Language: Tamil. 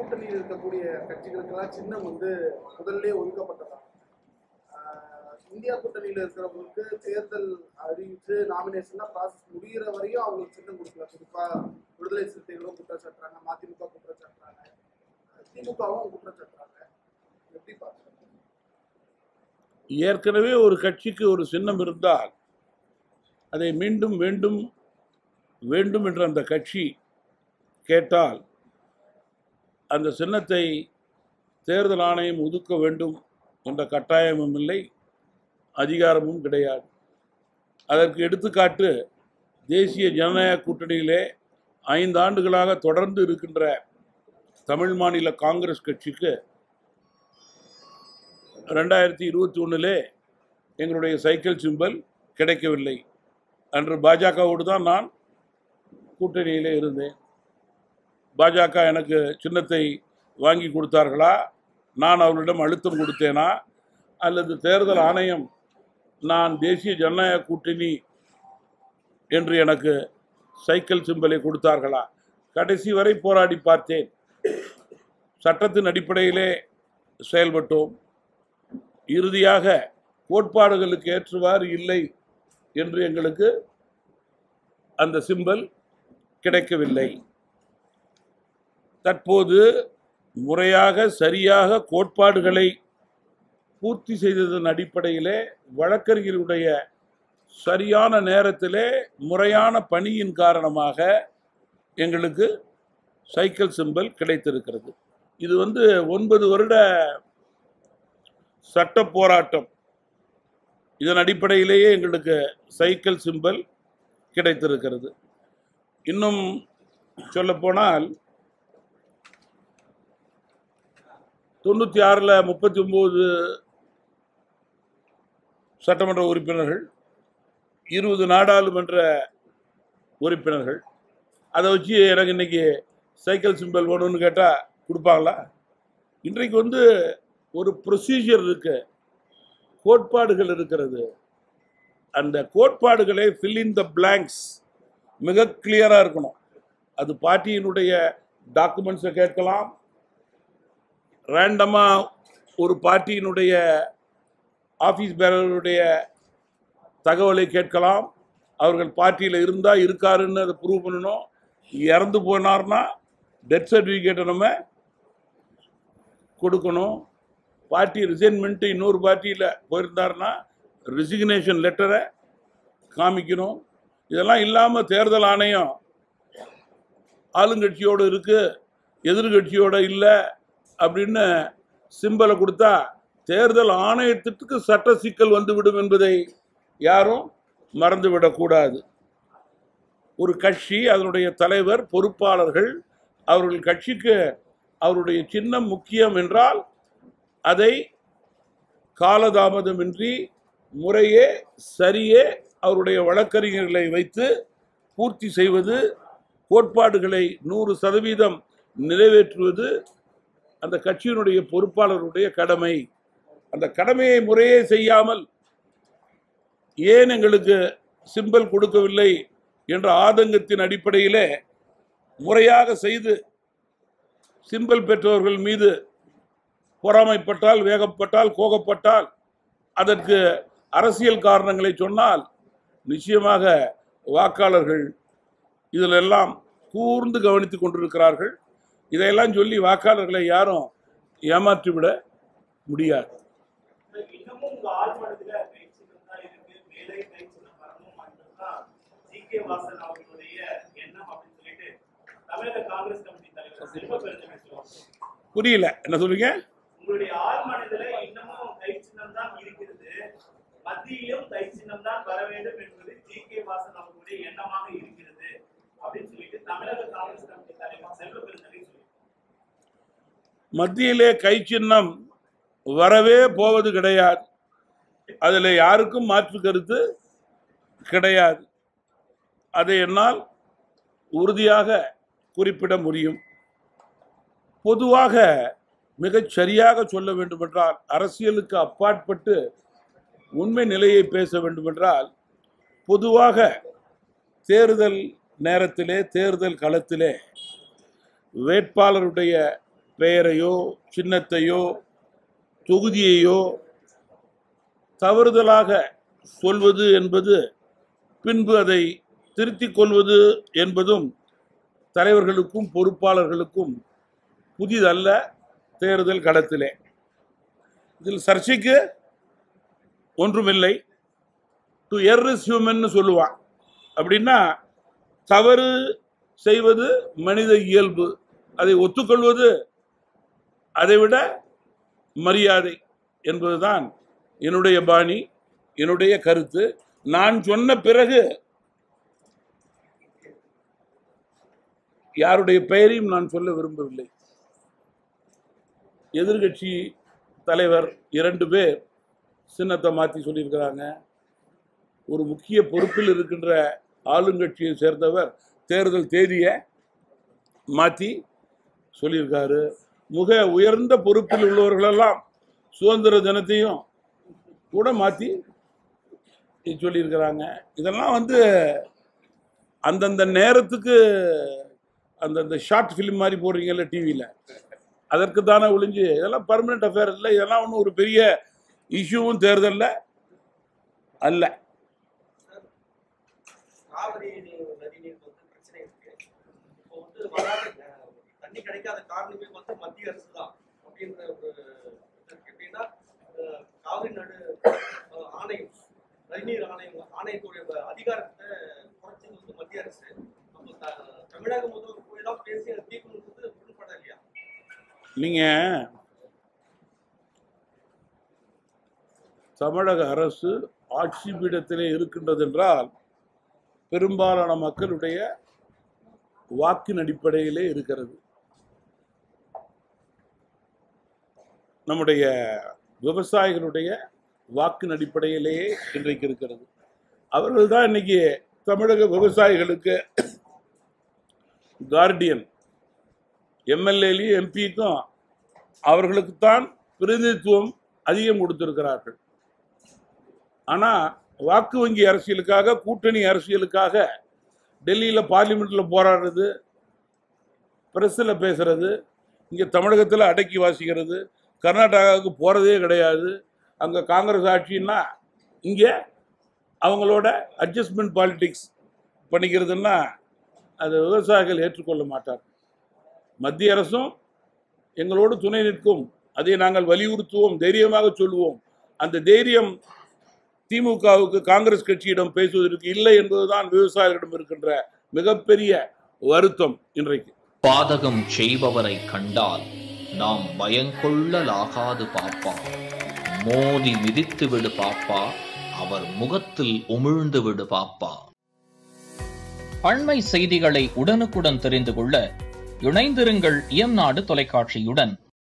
கூட்டணியில் இருக்கக்கூடிய கட்சிகளுக்கெல்லாம் சின்னம் வந்து முதல்ல ஒதுக்கப்பட்டதா ஆஹ் இந்தியா கூட்டணியில் இருக்கிறவங்களுக்கு தேர்தல் அறிவித்து நாமினேஷன்லாம் ப்ராசஸ் முடிகிற வரையும் அவங்களுக்கு சின்னம் கொடுக்கல குறிப்பா விடுதலை சிறுத்தைகளும் குற்றம் சாட்டுறாங்க மதிமுக குற்றம் சாட்டுறாங்க திமுகவும் குற்றம் சாட்டுறாங்க எப்படி பார்க்குறாங்க ஏற்கனவே ஒரு கட்சிக்கு ஒரு சின்னம் இருந்தால் அதை மீண்டும் வேண்டும் வேண்டும் என்ற அந்த கட்சி கேட்டால் அந்த சின்னத்தை தேர்தல் ஆணையம் ஒதுக்க வேண்டும் என்ற கட்டாயமும் இல்லை அதிகாரமும் கிடையாது அதற்கு எடுத்துக்காட்டு தேசிய ஜனநாயக கூட்டணியிலே ஐந்து ஆண்டுகளாக தொடர்ந்து இருக்கின்ற தமிழ் மாநில காங்கிரஸ் கட்சிக்கு ரெண்டாயிரத்தி இருபத்தி ஒன்றிலே எங்களுடைய சைக்கிள் சிம்பல் கிடைக்கவில்லை அன்று பாஜகவோடு தான் நான் கூட்டணியிலே இருந்தேன் பாஜக எனக்கு சின்னத்தை வாங்கி கொடுத்தார்களா நான் அவர்களிடம் அழுத்தம் கொடுத்தேனா அல்லது தேர்தல் ஆணையம் நான் தேசிய ஜனநாயக கூட்டணி என்று எனக்கு சைக்கிள் சிம்பலை கொடுத்தார்களா கடைசி வரை போராடி பார்த்தேன் சட்டத்தின் அடிப்படையிலே செயல்பட்டோம் இறுதியாக கோட்பாடுகளுக்கு ஏற்றவாறு இல்லை என்று எங்களுக்கு அந்த சிம்பல் கிடைக்கவில்லை தற்போது முறையாக சரியாக கோட்பாடுகளை பூர்த்தி செய்ததன் அடிப்படையிலே வழக்கறிஞருடைய சரியான நேரத்திலே முறையான பணியின் காரணமாக எங்களுக்கு சைக்கிள் சிம்பல் கிடைத்திருக்கிறது இது வந்து ஒன்பது வருட சட்ட போராட்டம் இதன் அடிப்படையிலேயே எங்களுக்கு சைக்கிள் சிம்பல் கிடைத்திருக்கிறது இன்னும் சொல்லப்போனால் தொண்ணூற்றி ஆறில் முப்பத்தி ஒம்பது சட்டமன்ற உறுப்பினர்கள் இருபது நாடாளுமன்ற உறுப்பினர்கள் அதை வச்சு எனக்கு இன்னைக்கு சைக்கிள் சிம்பல் வேணும்னு கேட்டால் கொடுப்பாங்களா இன்றைக்கு வந்து ஒரு ப்ரொசீஜர் இருக்கு கோட்பாடுகள் இருக்கிறது அந்த கோட்பாடுகளை ஃபில் இன் த பிளாங்க்ஸ் மிக கிளியராக இருக்கணும் அது பார்ட்டியினுடைய டாக்குமெண்ட்ஸை கேட்கலாம் ரேண்டமாக ஒரு பார்ட்டியினுடைய ஆஃபீஸ் பேரருடைய தகவலை கேட்கலாம் அவர்கள் பார்ட்டியில் இருந்தால் இருக்காருன்னு அதை ப்ரூவ் பண்ணணும் இறந்து போனார்னா டெத் சர்டிஃபிகேட்டை நம்ம கொடுக்கணும் பார்ட்டி ரிசைன்மெண்ட்டு இன்னொரு பார்ட்டியில் போயிருந்தாருன்னா ரிசிக்னேஷன் லெட்டரை காமிக்கணும் இதெல்லாம் இல்லாமல் தேர்தல் ஆணையம் ஆளுங்கட்சியோடு இருக்கு எதிர்கட்சியோட இல்லை அப்படின்னு சிம்பலை கொடுத்தா தேர்தல் ஆணையத்திற்கு சட்ட சிக்கல் வந்துவிடும் என்பதை யாரும் மறந்துவிடக்கூடாது ஒரு கட்சி அதனுடைய தலைவர் பொறுப்பாளர்கள் அவர்கள் கட்சிக்கு அவருடைய சின்னம் முக்கியம் என்றால் அதை காலதாமதமின்றி முறையே சரியே அவருடைய வழக்கறிஞர்களை வைத்து பூர்த்தி செய்வது கோட்பாடுகளை நூறு சதவீதம் நிறைவேற்றுவது அந்த கட்சியினுடைய பொறுப்பாளருடைய கடமை அந்த கடமையை முறையே செய்யாமல் ஏன் எங்களுக்கு சிம்பல் கொடுக்கவில்லை என்ற ஆதங்கத்தின் அடிப்படையிலே முறையாக செய்து சிம்பல் பெற்றவர்கள் மீது பொறாமைப்பட்டால் வேகப்பட்டால் கோபப்பட்டால் அதற்கு அரசியல் காரணங்களை சொன்னால் நிச்சயமாக வாக்காளர்கள் இதிலெல்லாம் கூர்ந்து கவனித்துக் கொண்டிருக்கிறார்கள் இதையெல்லாம் சொல்லி வாக்காளர்களை யாரும் ஏமாற்றிவிட முடியாது இன்னமும் உங்க ஆழ்மனதுல கை சின்னம் தான் இருக்கு மேலே கை சின்னம் வரணும் என்பதுதான் ஜி கே வாசன் அவர்களுடைய எண்ணம் அப்படின்னு சொல்லிட்டு தமிழக காங்கிரஸ் கமிட்டி தலைவர் செல்வ பெருந்தகை சொல்லுவாங்க புரியல என்ன சொல்றீங்க உங்களுடைய ஆழ்மனதுல இன்னமும் கை சின்னம் தான் இருக்கிறது மத்தியிலும் கை சின்னம் தான் வர வேண்டும் என்பது ஜி கே வாசன் அவர்களுடைய எண்ணமாக இருக்கிறது அப்படின்னு சொல்லிட்டு தமிழக காங்கிரஸ் கமிட்டி தலைவர் செல்வ பெருந்தகை சொல்லுவாங்க மத்தியிலே கை சின்னம் வரவே போவது கிடையாது அதில் யாருக்கும் மாற்று கருத்து கிடையாது அதை என்னால் உறுதியாக குறிப்பிட முடியும் பொதுவாக மிகச் சரியாக சொல்ல வேண்டுமென்றால் அரசியலுக்கு அப்பாற்பட்டு உண்மை நிலையை பேச வேண்டுமென்றால் பொதுவாக தேர்தல் நேரத்திலே தேர்தல் களத்திலே வேட்பாளருடைய பெயரையோ சின்னத்தையோ தொகுதியையோ தவறுதலாக சொல்வது என்பது பின்பு அதை திருத்திக் கொள்வது என்பதும் தலைவர்களுக்கும் பொறுப்பாளர்களுக்கும் புதிதல்ல தேர்தல் களத்திலே இதில் சர்ச்சைக்கு ஒன்றுமில்லை டு எர் இஸ் ஹியூமன் சொல்லுவான் அப்படின்னா தவறு செய்வது மனித இயல்பு அதை ஒத்துக்கொள்வது அதைவிட மரியாதை என்பதுதான் என்னுடைய பாணி என்னுடைய கருத்து நான் சொன்ன பிறகு யாருடைய பெயரையும் நான் சொல்ல விரும்பவில்லை எதிர்கட்சி தலைவர் இரண்டு பேர் சின்னத்தை மாற்றி சொல்லியிருக்கிறாங்க ஒரு முக்கிய பொறுப்பில் இருக்கின்ற ஆளுங்கட்சியை சேர்ந்தவர் தேர்தல் தேதியை மாற்றி சொல்லியிருக்காரு மிக உயர்ந்த பொறுப்பில் உள்ளவர்களெல்லாம் சுதந்திர தினத்தையும் கூட மாற்றி சொல்லியிருக்கிறாங்க இதெல்லாம் வந்து அந்தந்த நேரத்துக்கு அந்தந்த ஷார்ட் ஃபிலிம் மாதிரி போடுறீங்கல்ல டிவியில் அதற்கு தானே ஒழிஞ்சு இதெல்லாம் பர்மனெண்ட் அஃபேர் இல்லை இதெல்லாம் ஒன்றும் ஒரு பெரிய இஷ்யூவும் தேர்தலில் அல்ல காவிரி நீர் நதி நீர் வந்து பிரச்சனை இருக்கு இப்போ வந்து வராத அஹ், தண்ணி கிடைக்காத காரணமே வந்து மத்திய அரசு தான் அப்படின்ற ஒரு இது இருக்கு எப்படின்னா அஹ், காவிரி நடு அஹ், ஆணையம் நதிநீர் ஆணையம் ஆணையத்துடைய வ- அதிகாரத்தை குறைச்சது வந்து மத்திய அரசு நம்ம த- தமிழக முதல்வர் போய் தான் பேசி அதை தீர்க்கணுன்றது உடன்பட இல்லையா நீங்கள் தமிழக அரசு ஆட்சி பீடத்திலே இருக்கின்றது என்றால் பெரும்பாலான மக்களுடைய வாக்கின் அடிப்படையிலே இருக்கிறது நம்முடைய விவசாயிகளுடைய வாக்கின் அடிப்படையிலேயே இன்றைக்கு இருக்கிறது அவர்கள் தான் இன்னைக்கு தமிழக விவசாயிகளுக்கு கார்டியன் எம்எல்ஏலையும் எம்பிக்கும் அவர்களுக்குத்தான் பிரதிநிதித்துவம் அதிகம் கொடுத்திருக்கிறார்கள் ஆனால் வாக்கு வங்கி அரசியலுக்காக கூட்டணி அரசியலுக்காக டெல்லியில் பார்லிமெண்ட்டில் போராடுறது பிரஸில் பேசுறது இங்கே தமிழகத்தில் அடக்கி வாசிக்கிறது கர்நாடகாவுக்கு போகிறதே கிடையாது அங்கே காங்கிரஸ் ஆட்சின்னா இங்கே அவங்களோட அட்ஜஸ்ட்மெண்ட் பாலிடிக்ஸ் பண்ணிக்கிறதுன்னா அதை விவசாயிகள் ஏற்றுக்கொள்ள மாட்டார் மத்திய அரசும் எங்களோடு துணை நிற்கும் அதை நாங்கள் வலியுறுத்துவோம் தைரியமாக சொல்லுவோம் அந்த தைரியம் திமுகவுக்கு காங்கிரஸ் கட்சியிடம் பேசுவதற்கு இல்லை என்பதுதான் விவசாயிகளிடம் இருக்கின்ற மிகப்பெரிய வருத்தம் இன்றைக்கு பாதகம் செய்பவரை கண்டால் நாம் பயங்கொள்ளலாகாது பாப்பா மோதி மிதித்து விடு பாப்பா அவர் முகத்தில் உமிழ்ந்து விடு பாப்பா அண்மை செய்திகளை உடனுக்குடன் தெரிந்து கொள்ள இணைந்திருங்கள் இயம்நாடு தொலைக்காட்சியுடன்